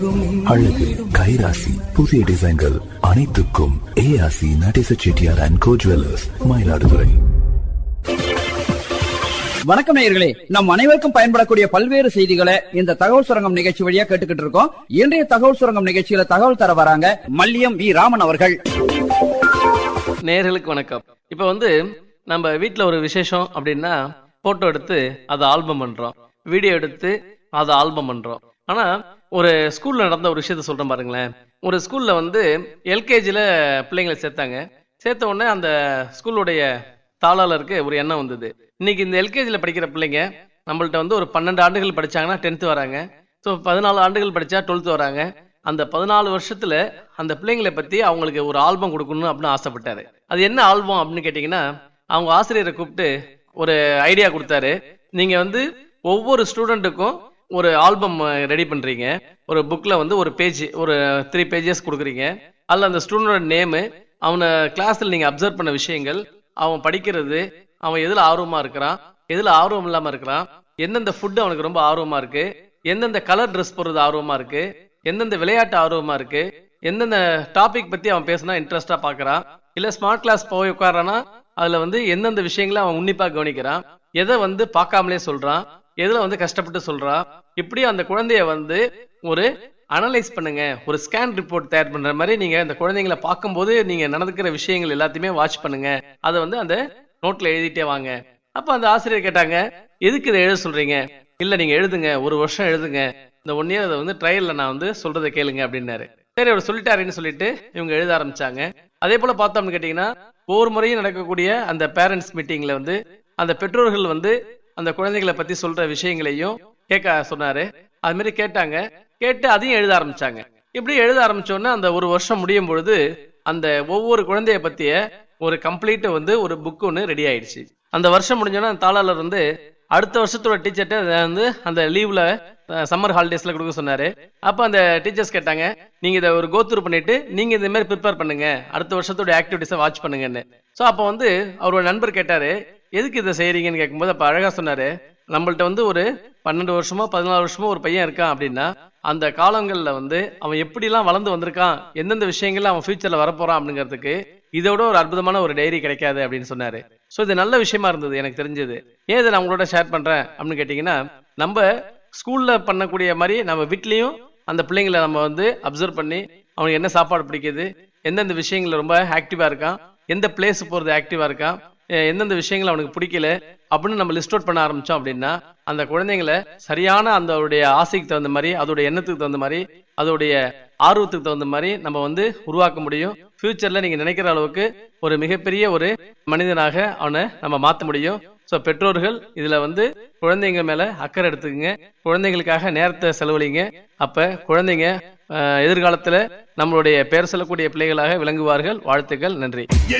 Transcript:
அழகு கைராசி புதிய டிசைன்கள் அனைத்துக்கும் ஏஆசி Natesa Chettiar and co jewellers Mayiladuthurai வணக்கம் நேயர்களே நம் அனைவருக்கும் பயன்படக்கூடிய பல்வேறு செய்திகளை இந்த தகவல் சுரங்கம் நிகழ்ச்சி வழியா கேட்டுக்கிட்டு இருக்கோம் இன்றைய தகவல் சுரங்கம் நிகழ்ச்சியில தகவல் தர வராங்க மல்லியம் வி ராமன் அவர்கள் நேயர்களுக்கு வணக்கம் இப்போ வந்து நம்ம வீட்டில் ஒரு விசேஷம் அப்படின்னா போட்டோ எடுத்து அதை ஆல்பம் பண்றோம் வீடியோ எடுத்து அதை ஆல்பம் பண்றோம் ஆனா ஒரு ஸ்கூல்ல நடந்த ஒரு விஷயத்த சொல்றேன் பாருங்களேன் ஒரு ஸ்கூல்ல வந்து எல்கேஜில பிள்ளைங்களை சேர்த்தாங்க சேர்த்த உடனே அந்த ஸ்கூலுடைய தாளாளருக்கு ஒரு எண்ணம் வந்தது இன்னைக்கு இந்த எல்கேஜில படிக்கிற பிள்ளைங்க நம்மள்ட்ட வந்து ஒரு பன்னெண்டு ஆண்டுகள் படிச்சாங்கன்னா டென்த்து வராங்க ஸோ பதினாலு ஆண்டுகள் படிச்சா டுவெல்த்து வராங்க அந்த பதினாலு வருஷத்துல அந்த பிள்ளைங்களை பத்தி அவங்களுக்கு ஒரு ஆல்பம் கொடுக்கணும் அப்படின்னு ஆசைப்பட்டாரு அது என்ன ஆல்பம் அப்படின்னு கேட்டீங்கன்னா அவங்க ஆசிரியரை கூப்பிட்டு ஒரு ஐடியா கொடுத்தாரு நீங்க வந்து ஒவ்வொரு ஸ்டூடெண்ட்டுக்கும் ஒரு ஆல்பம் ரெடி பண்றீங்க ஒரு புக்ல வந்து ஒரு பேஜ் ஒரு த்ரீ பேஜஸ் கொடுக்குறீங்க அதில் அந்த ஸ்டூடெண்டோட நேமு அவனை கிளாஸ்ல நீங்க அப்சர்வ் பண்ண விஷயங்கள் அவன் படிக்கிறது அவன் எதுல ஆர்வமா இருக்கிறான் எதுல ஆர்வம் இல்லாம இருக்கிறான் எந்தெந்த ஃபுட் அவனுக்கு ரொம்ப ஆர்வமா இருக்கு எந்தெந்த கலர் ட்ரெஸ் போடுறது ஆர்வமா இருக்கு எந்தெந்த விளையாட்டு ஆர்வமா இருக்கு எந்தெந்த டாபிக் பத்தி அவன் பேசினா இன்ட்ரெஸ்டா பாக்குறான் இல்ல ஸ்மார்ட் கிளாஸ் போய் உட்காரானா அதுல வந்து எந்தெந்த விஷயங்களை அவன் உன்னிப்பா கவனிக்கிறான் எதை வந்து பார்க்காமலே சொல்றான் எதுல வந்து கஷ்டப்பட்டு சொல்றான் இப்படி அந்த குழந்தைய வந்து ஒரு அனலைஸ் பண்ணுங்க ஒரு ஸ்கேன் ரிப்போர்ட் தயார் பண்ற மாதிரி நீங்க அந்த குழந்தைங்களை பார்க்கும்போது நீங்க நடந்துக்கிற விஷயங்கள் எல்லாத்தையுமே வாட்ச் பண்ணுங்க அதை வந்து அந்த நோட்ல எழுதிட்டே வாங்க அப்ப அந்த ஆசிரியர் கேட்டாங்க எதுக்கு இதை எழுத சொல்றீங்க இல்ல நீங்க எழுதுங்க ஒரு வருஷம் எழுதுங்க இந்த ஒன் இயர் அதை வந்து ட்ரையல்ல நான் வந்து சொல்றதை கேளுங்க அப்படின்னாரு சரி அவர் சொல்லிட்டாருன்னு சொல்லிட்டு இவங்க எழுத ஆரம்பிச்சாங்க அதே போல பார்த்தோம்னு கேட்டீங்கன்னா ஒவ்வொரு முறையும் நடக்கக்கூடிய அந்த பேரண்ட்ஸ் மீட்டிங்ல வந்து அந்த பெற்றோர்கள் வந்து அந்த குழந்தைகளை பத்தி சொல்ற விஷயங்களையும் கேட்க சொன்னாரு அது மாதிரி கேட்டாங்க கேட்டு அதையும் எழுத ஆரம்பிச்சாங்க இப்படி எழுத ஆரம்பிச்ச உடனே அந்த ஒரு வருஷம் முடியும் பொழுது அந்த ஒவ்வொரு குழந்தைய பத்திய ஒரு கம்ப்ளீட் வந்து ஒரு புக் ஒன்று ரெடி ஆயிடுச்சு அந்த வருஷம் முடிஞ்சோன்னா அந்த தாளாளர் வந்து அடுத்த வருஷத்தோட டீச்சர்ட்ட வந்து அந்த லீவ்ல சம்மர் ஹாலிடேஸ்ல கொடுக்க சொன்னாரு அப்ப அந்த டீச்சர்ஸ் கேட்டாங்க நீங்க இதை ஒரு கோத்ரூ பண்ணிட்டு நீங்க இந்த மாதிரி ப்ரிப்பேர் பண்ணுங்க அடுத்த வருஷத்தோட ஆக்டிவிட்டிஸை வாட்ச் பண்ணுங்கன்னு ஸோ அப்போ வந்து அவரோட நண்பர் கேட்டாரு எதுக்கு இதை செய்யறீங்கன்னு கேட்கும்போது அப்ப அழகா சொன்னாரு நம்மள்ட்ட வந்து ஒரு பன்னெண்டு வருஷமோ பதினாலு வருஷமோ ஒரு பையன் இருக்கான் அப்படின்னா அந்த காலங்கள்ல வந்து அவன் எப்படிலாம் வளர்ந்து வந்திருக்கான் எந்தெந்த விஷயங்கள்ல அவன் ஃபியூச்சர்ல வரப்போறான் அப்படிங்கிறதுக்கு இதோட ஒரு அற்புதமான ஒரு டைரி கிடைக்காது அப்படின்னு சொன்னாரு ஸோ இது நல்ல விஷயமா இருந்தது எனக்கு தெரிஞ்சது ஏன் இதை நான் உங்களோட ஷேர் பண்றேன் அப்படின்னு கேட்டீங்கன்னா நம்ம ஸ்கூல்ல பண்ணக்கூடிய மாதிரி நம்ம வீட்லயும் அந்த பிள்ளைங்களை நம்ம வந்து அப்சர்வ் பண்ணி அவனுக்கு என்ன சாப்பாடு பிடிக்குது எந்தெந்த விஷயங்கள்ல ரொம்ப ஆக்டிவா இருக்கான் எந்த பிளேஸ் போறது ஆக்டிவா இருக்கான் எ- எந்தெந்த விஷயங்கள் அவனுக்கு பிடிக்கல அப்படின்னு நம்ம லிஸ்ட் அவுட் பண்ண ஆரம்பிச்சோம் அப்படின்னா அந்த குழந்தைங்களை சரியான அதோடைய ஆசைக்கு தகுந்த மாதிரி அதோட எண்ணத்துக்கு தகுந்த மாதிரி அதோடைய ஆர்வத்துக்கு தகுந்த மாதிரி நம்ம வந்து உருவாக்க முடியும் ஃபியூச்சர்ல நீங்க நினைக்கிற அளவுக்கு ஒரு மிகப்பெரிய ஒரு மனிதனாக அவனை நம்ம மாத்த முடியும் ஸோ பெற்றோர்கள் இதுல வந்து குழந்தைங்க மேல அக்கறை எடுத்துக்கங்க குழந்தைங்களுக்காக நேரத்தை செலவழிங்க அப்ப குழந்தைங்க அஹ், எதிர்காலத்துல நம்மளுடைய பெயர் சொல்லக்கூடிய பிள்ளைகளாக விளங்குவார்கள் வாழ்த்துக்கள் நன்றி